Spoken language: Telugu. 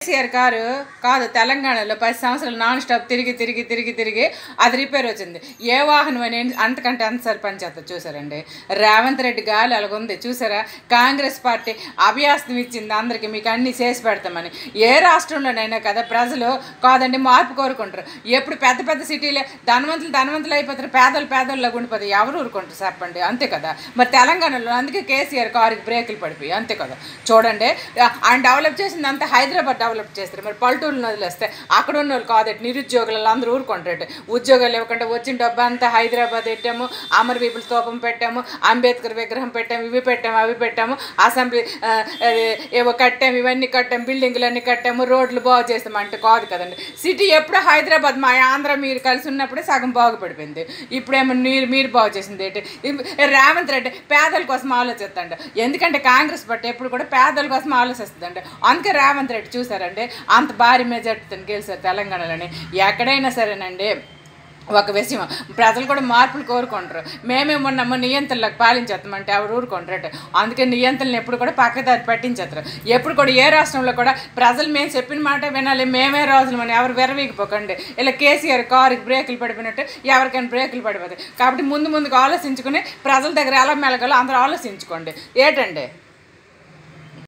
కేసీఆర్ కారు కాదు తెలంగాణలో పది సంవత్సరాలు నాన్ స్టాప్ తిరిగి తిరిగి తిరిగి తిరిగి అది రిపేర్ వచ్చింది ఏ వాహనం అని అంతకంటే అంతసారి పనిచేస్తుంది చూసారండి రేవంత్ రెడ్డి గాలి అలాగుంది చూసారా కాంగ్రెస్ పార్టీ అభ్యాసం ఇచ్చింది అందరికీ మీకు అన్ని చేసి పెడతామని ఏ రాష్ట్రంలోనైనా కదా ప్రజలు కాదండి మార్పు కోరుకుంటారు ఎప్పుడు పెద్ద పెద్ద సిటీలే ధనవంతులు ధనవంతులు అయిపోతారు పేదలు పేదల్లో ఉండిపోతారు ఎవరు ఊరుకుంటారు చెప్పండి అంతే కదా మరి తెలంగాణలో అందుకే కేసీఆర్ కారుకి బ్రేకులు పడిపోయి అంతే కదా చూడండి ఆయన డెవలప్ చేసింది అంతా హైదరాబాద్ డెవలప్ చేస్తారు మరి పల్లెటూరులను వదిలేస్తే అక్కడ ఉన్న వాళ్ళు కాదట నిరుద్యోగులు అందరూ ఊరుకుంటారట ఉద్యోగాలు ఇవ్వకుండా వచ్చిన డబ్బు అంతా హైదరాబాద్ పెట్టాము అమర్ పీపుల్ స్తూపం పెట్టాము అంబేద్కర్ విగ్రహం పెట్టాము ఇవి పెట్టాము అవి పెట్టాము అసెంబ్లీ ఆ, అది ఏవో కట్టాము ఇవన్నీ కట్టాము బిల్డింగులు అన్నీ కట్టాము రోడ్లు బాగు చేస్తాము అంటే కాదు కదండి సిటీ ఎప్పుడు హైదరాబాద్ మా ఆంధ్ర మీరు కలిసి ఉన్నప్పుడే సగం బాగుపడిపోయింది ఇప్పుడేమో మీరు మీరు బాగు చేసింది ఏంటి ఇది రేవంత్ రెడ్డి పేదల కోసం ఆలోచిస్తాండి ఎందుకంటే కాంగ్రెస్ పార్టీ ఎప్పుడు కూడా పేదల కోసం ఆలోచిస్తుందండి అందుకే రేవంత్ రెడ్డి చూసారండి అంత భారీ మెజార్టీతో గెలిచారు తెలంగాణలోని ఎక్కడైనా సరేనండి ఒక విషయం ప్రజలు కూడా మార్పులు కోరుకుంటారు మేమే మొన్న మొన్న నియంత్రణలకు పాలించేస్తామంటే ఎవరు ఊరుకుంటారట అందుకే నియంత్రణలు ఎప్పుడు కూడా పక్కదారి పట్టించేస్తారు ఎప్పుడు కూడా ఏ రాష్ట్రంలో కూడా ప్రజలు మేము చెప్పిన మాట వినాలి మేమే రోజులు అని ఎవరు విరవీగిపోకండి ఇలా కేసీఆర్ కారుకి బ్రేకులు పడిపోయినట్టు ఎవరికైనా బ్రేకులు పడిపోతాయి కాబట్టి ముందు ముందుకు ఆలోచించుకుని ప్రజల దగ్గర ఎలా మెలగాలో అందరూ ఆలోచించుకోండి ఏటండి